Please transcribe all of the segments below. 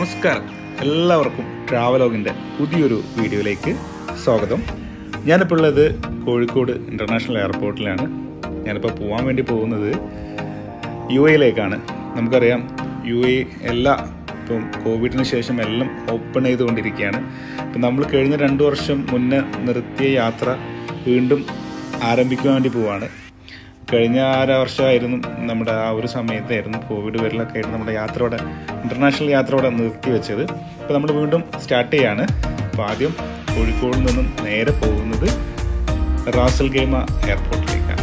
നമസ്കാരം എല്ലാവർക്കും ട്രാവലോഗിൻ്റെ പുതിയൊരു വീഡിയോയിലേക്ക് സ്വാഗതം ഞാനിപ്പോൾ ഉള്ളത് കോഴിക്കോട് ഇൻ്റർനാഷണൽ എയർപോർട്ടിലാണ് ഞാനിപ്പോൾ പോകാൻ വേണ്ടി പോകുന്നത് യു എയിലേക്കാണ് നമുക്കറിയാം യു എ എല്ലാ ഇപ്പം കോവിഡിന് ശേഷം എല്ലാം ഓപ്പൺ ചെയ്തുകൊണ്ടിരിക്കുകയാണ് ഇപ്പം നമ്മൾ കഴിഞ്ഞ രണ്ട് വർഷം മുന്നേ നിർത്തിയ യാത്ര വീണ്ടും ആരംഭിക്കാൻ വേണ്ടി പോവാണ് കഴിഞ്ഞ ആറ് വർഷമായിരുന്നു നമ്മുടെ ആ ഒരു സമയത്തായിരുന്നു കോവിഡ് വരലൊക്കെ ആയിരുന്നു നമ്മുടെ യാത്ര ഇവിടെ ഇൻ്റർനാഷണൽ യാത്ര ഇവിടെ നിർത്തി വെച്ചത് ഇപ്പോൾ നമ്മൾ വീണ്ടും സ്റ്റാർട്ട് ചെയ്യാണ് അപ്പോൾ ആദ്യം കോഴിക്കോട് നിന്നും നേരെ പോകുന്നത് റാസൽ ഗെയ്മ എയർപോർട്ടിലേക്കാണ്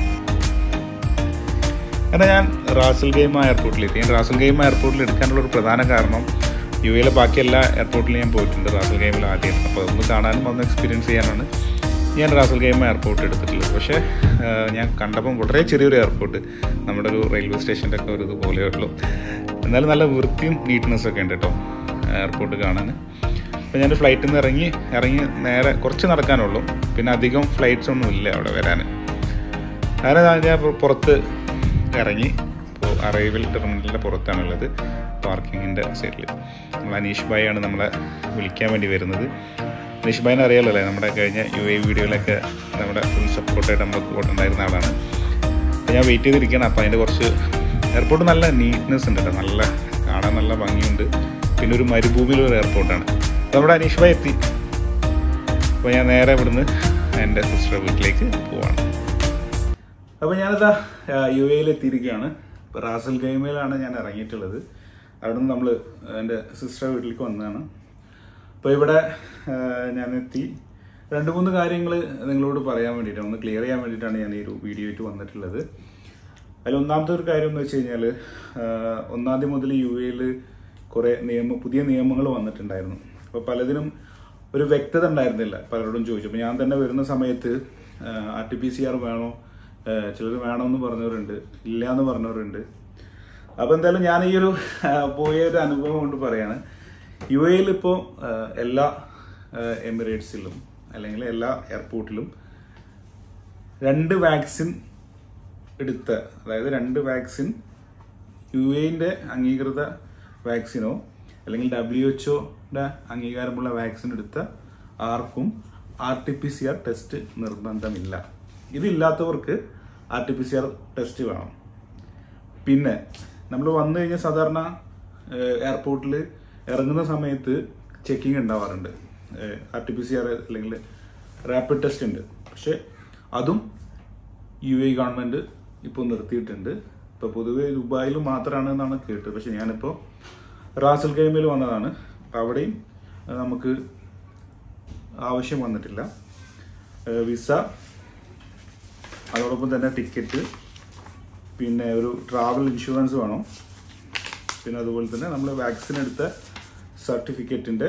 കാരണം ഞാൻ റാസൽ ഗെയ്മ എയർപോർട്ടിലെത്തി ഞാൻ റാസൽ ഗെയ്മ എയർപോർട്ടിൽ എടുക്കാനുള്ള ഒരു പ്രധാന കാരണം യു എയിലെ ബാക്കി എല്ലാ എയർപോർട്ടിലും ഞാൻ പോയിട്ടുണ്ട് റാസൽ ഗെയിമിൽ ആദ്യം അപ്പോൾ അതൊന്ന് കാണാനും ഒന്ന് എക്സ്പീരിയൻസ് ചെയ്യാനാണ് ഞാൻ റാസൽ ഗെയിമ എയർപോർട്ട് എടുത്തിട്ടുള്ളത് പക്ഷേ ആ, ഞാൻ കണ്ടപ്പം വളരെ ചെറിയൊരു എയർപോർട്ട് നമ്മുടെ ഒരു റെയിൽവേ സ്റ്റേഷൻ്റെ ഒക്കെ ഒരു ഇതുപോലെ ഉള്ളൂ എന്നാലും നല്ല വൃത്തിയും നീറ്റ്നെസ് ഒക്കെ ഉണ്ട് കേട്ടോ എയർപോർട്ട് കാണാൻ അപ്പോൾ ഞാൻ ഫ്ലൈറ്റിൽ നിന്ന് ഇറങ്ങി ഇറങ്ങി നേരെ കുറച്ച് നടക്കാനുള്ളൂ പിന്നെ അധികം ഫ്ലൈറ്റ്സ് ഒന്നും ഇല്ല അവിടെ വരാൻ അങ്ങനെ ഞാൻ ഞാൻ ഇപ്പോൾ പുറത്ത് ഇറങ്ങി ഇപ്പോൾ അറൈവൽ ടെർമിനലിൻ്റെ പുറത്താണുള്ളത് പാർക്കിങ്ങിൻ്റെ സൈഡിൽ നമ്മൾ അനീഷ് ഭായ് ആണ് നമ്മളെ വിളിക്കാൻ വേണ്ടി വരുന്നത് അനീഷ് ഭായിനെ അറിയാലോ അല്ലേ നമ്മുടെ കഴിഞ്ഞ യു എ വീഡിയോയിലൊക്കെ നമ്മുടെ ഫുൾ സപ്പോർട്ടായിട്ട് നമ്മുടെ കൂടെ ഉണ്ടായിരുന്ന ആളാണ് അപ്പോൾ ഞാൻ വെയിറ്റ് ചെയ്തിരിക്കുകയാണ് അപ്പോൾ അതിൻ്റെ കുറച്ച് എയർപോർട്ട് നല്ല നീറ്റ്നെസ് ഉണ്ട് കേട്ടോ നല്ല കാണാൻ നല്ല ഭംഗിയുണ്ട് പിന്നെ ഒരു മരുഭൂമിയിലൊരു എയർപോർട്ടാണ് നമ്മുടെ അനീഷ് ഭായ് എത്തി അപ്പോൾ ഞാൻ നേരെ ഇവിടുന്ന് എൻ്റെ സിസ്റ്റർ വീട്ടിലേക്ക് പോവാണ് അപ്പോൾ ഞാനിതാ യു എയിൽ എത്തിയിരിക്കുകയാണ് ഇപ്പോൾ റാസൽ ഗൈമയിലാണ് ഞാൻ ഇറങ്ങിയിട്ടുള്ളത് അവിടെ നിന്ന് നമ്മൾ എൻ്റെ സിസ്റ്റർ വീട്ടിലേക്ക് വന്നതാണ് അപ്പോൾ ഇവിടെ ആ, ഞാൻ എത്തി രണ്ട് മൂന്ന് കാര്യങ്ങൾ നിങ്ങളോട് പറയാൻ വേണ്ടിയിട്ടാണ് ഒന്ന് ക്ലിയർ ചെയ്യാൻ വേണ്ടിയിട്ടാണ് ഞാൻ ഈ ഒരു വീഡിയോ ആയിട്ട് വന്നിട്ടുള്ളത് അതിൽ ഒന്നാമത്തെ ഒരു കാര്യം എന്ന് വെച്ച് കഴിഞ്ഞാൽ ഒന്നാം തീയതി മുതൽ യു എയിൽ കുറേ നിയമ പുതിയ നിയമങ്ങൾ വന്നിട്ടുണ്ടായിരുന്നു അപ്പോൾ പലതിനും ഒരു വ്യക്തത ഉണ്ടായിരുന്നില്ല പലരോടും ചോദിച്ചു അപ്പോൾ ഞാൻ തന്നെ വരുന്ന സമയത്ത് R T P C R വേണോ ചിലർ വേണമെന്ന് പറഞ്ഞവരുണ്ട് ഇല്ല എന്ന് പറഞ്ഞവരുണ്ട് അപ്പോൾ എന്തായാലും ഞാൻ ഈ ഒരു ആ, പോയ ഒരു അനുഭവം കൊണ്ട് പറയാണ് യു എയിൽ ഇപ്പോൾ എല്ലാ ആ, എമിറേറ്റ്സിലും അല്ലെങ്കിൽ എല്ലാ എയർപോർട്ടിലും രണ്ട് വാക്സിൻ എടുത്ത അതായത് രണ്ട് വാക്സിൻ യു എന്റെ അംഗീകൃത വാക്സിനോ അല്ലെങ്കിൽ ഡബ്ല്യു എച്ച്ഒയുടെ അംഗീകാരമുള്ള വാക്സിൻ എടുത്ത ആർക്കും R T P C R test നിർബന്ധമില്ല ഇതില്ലാത്തവർക്ക് R T P C R test വേണം പിന്നെ നമ്മൾ വന്നു കഴിഞ്ഞാൽ സാധാരണ എയർപോർട്ടിൽ ഇറങ്ങുന്ന സമയത്ത് ചെക്കിംഗ് ഉണ്ടാവാറുണ്ട് R T P C R അല്ലെങ്കിൽ റാപ്പിഡ് ടെസ്റ്റ് ഉണ്ട് പക്ഷെ അതും യു എ ഗവൺമെന്റ് ഇപ്പോൾ നിർത്തിയിട്ടുണ്ട് ഇപ്പോൾ പൊതുവെ ദുബായിൽ മാത്രമാണ് എന്നാണ് കേട്ടത് പക്ഷെ ഞാനിപ്പോൾ റാസൽ ഗെയിമിൽ വന്നതാണ് അപ്പോൾ അവിടെയും ഏഹ്, നമുക്ക് ആവശ്യം വന്നിട്ടില്ല ഏഹ്, വിസ അതോടൊപ്പം തന്നെ ടിക്കറ്റ് പിന്നെ ഒരു ട്രാവൽ ഇൻഷുറൻസ് വേണം പിന്നെ അതുപോലെ തന്നെ നമ്മൾ വാക്സിൻ എടുത്ത സർട്ടിഫിക്കറ്റിൻ്റെ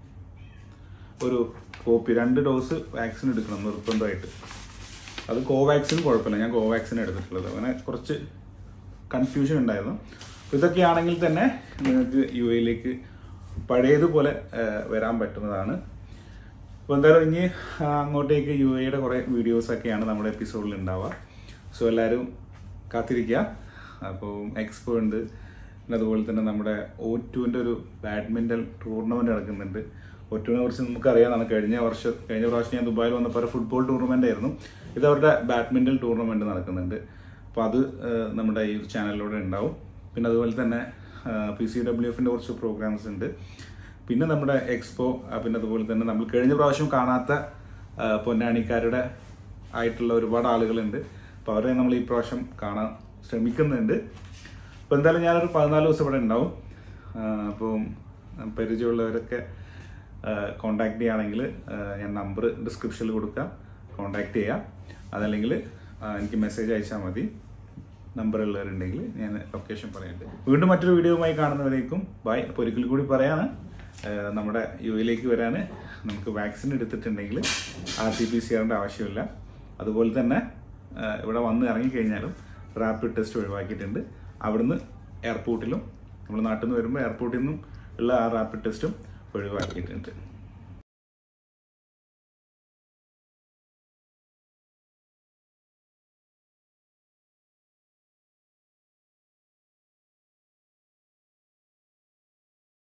ഒരു കോപ്പി രണ്ട് ഡോസ് വാക്സിൻ എടുക്കണം നിർബന്ധമായിട്ട് അത് കോവാക്സിൻ കുഴപ്പമില്ല ഞാൻ കോവാക്സിൻ എടുത്തിട്ടുള്ളത് അങ്ങനെ കുറച്ച് കൺഫ്യൂഷൻ ഉണ്ടായിരുന്നു അപ്പോൾ ഇതൊക്കെയാണെങ്കിൽ തന്നെ നിങ്ങൾക്ക് യു എയിലേക്ക് പഴയതുപോലെ ആ, വരാൻ പറ്റുന്നതാണ് അപ്പോൾ എന്തായാലും ഇനി ആ, അങ്ങോട്ടേക്ക് യു എയുടെ കുറേ വീഡിയോസൊക്കെയാണ് നമ്മുടെ എപ്പിസോഡിൽ ഉണ്ടാവുക സോ എല്ലാവരും കാത്തിരിക്കുക അപ്പോൾ എക്സ്പോ ഉണ്ട് പിന്നെ അതുപോലെ തന്നെ നമ്മുടെ ഒ ടുവിൻ്റെ ഒരു ബാഡ്മിൻ്റൺ ടൂർണമെൻറ്റ് നടക്കുന്നുണ്ട് ഒ ടുവിനെ കുറിച്ച് നമുക്കറിയാവുന്നതാണ് കഴിഞ്ഞ വർഷം കഴിഞ്ഞ പ്രാവശ്യം ഞാൻ ദുബായിൽ വന്നപ്പോൾ ഒരു ഫുട്ബോൾ ടൂർണമെൻ്റ് ആയിരുന്നു ഇത് അവരുടെ ബാഡ്മിൻ്റൺ ടൂർണമെൻറ്റ് നടക്കുന്നുണ്ട് അപ്പോൾ അത് ആ, നമ്മുടെ ഈ ചാനലിലൂടെ ഉണ്ടാവും പിന്നെ അതുപോലെ തന്നെ പി സി ഡബ്ല്യു എഫിൻ്റെ കുറച്ച് പ്രോഗ്രാംസ് ഉണ്ട് പിന്നെ നമ്മുടെ എക്സ്പോ ആ, പിന്നെ അതുപോലെ തന്നെ നമ്മൾ കഴിഞ്ഞ പ്രാവശ്യം കാണാത്ത ആ, പൊന്നാനിക്കാരുടെ ആയിട്ടുള്ള ഒരുപാട് ആളുകളുണ്ട് അപ്പോൾ അവരെ നമ്മൾ ഈ പ്രാവശ്യം കാണാൻ ശ്രമിക്കുന്നുണ്ട് അപ്പോൾ എന്തായാലും ഞാനൊരു പതിനാല് ദിവസം ഇവിടെ ഉണ്ടാവും ആ, അപ്പം പരിചയമുള്ളവരൊക്കെ കോണ്ടാക്ട് ചെയ്യുകയാണെങ്കിൽ ആ, ഞാൻ നമ്പർ ഡിസ്ക്രിപ്ഷനിൽ കൊടുക്കാം കോണ്ടാക്ട് ചെയ്യാം അതല്ലെങ്കിൽ ആ, എനിക്ക് മെസ്സേജ് അയച്ചാൽ മതി നമ്പർ ഉള്ളവരുണ്ടെങ്കിൽ ഞാൻ ലൊക്കേഷൻ പറയുന്നുണ്ട് വീണ്ടും മറ്റൊരു വീഡിയോയുമായി കാണുന്നവരേക്കും ബൈ അപ്പോൾ ഒരിക്കൽ കൂടി പറയാണ് ഏഹ് നമ്മുടെ യു എയിലേക്ക് വരാൻ നമുക്ക് വാക്സിൻ എടുത്തിട്ടുണ്ടെങ്കിൽ ആർ ടി പി സി ആറിൻ്റെ ആവശ്യമില്ല അതുപോലെ തന്നെ ഏഹ് ഇവിടെ വന്ന് ഇറങ്ങിക്കഴിഞ്ഞാലും റാപ്പിഡ് ടെസ്റ്റ് ഒഴിവാക്കിയിട്ടുണ്ട് അവിടുന്ന് എയർപോർട്ടിലും നമ്മൾ നാട്ടിൽ നിന്ന് വരുമ്പോൾ എയർപോർട്ടിൽ നിന്നും ഉള്ള ആ റാപ്പിഡ് ടെസ്റ്റും ഒഴിവാക്കിയിട്ടുണ്ട്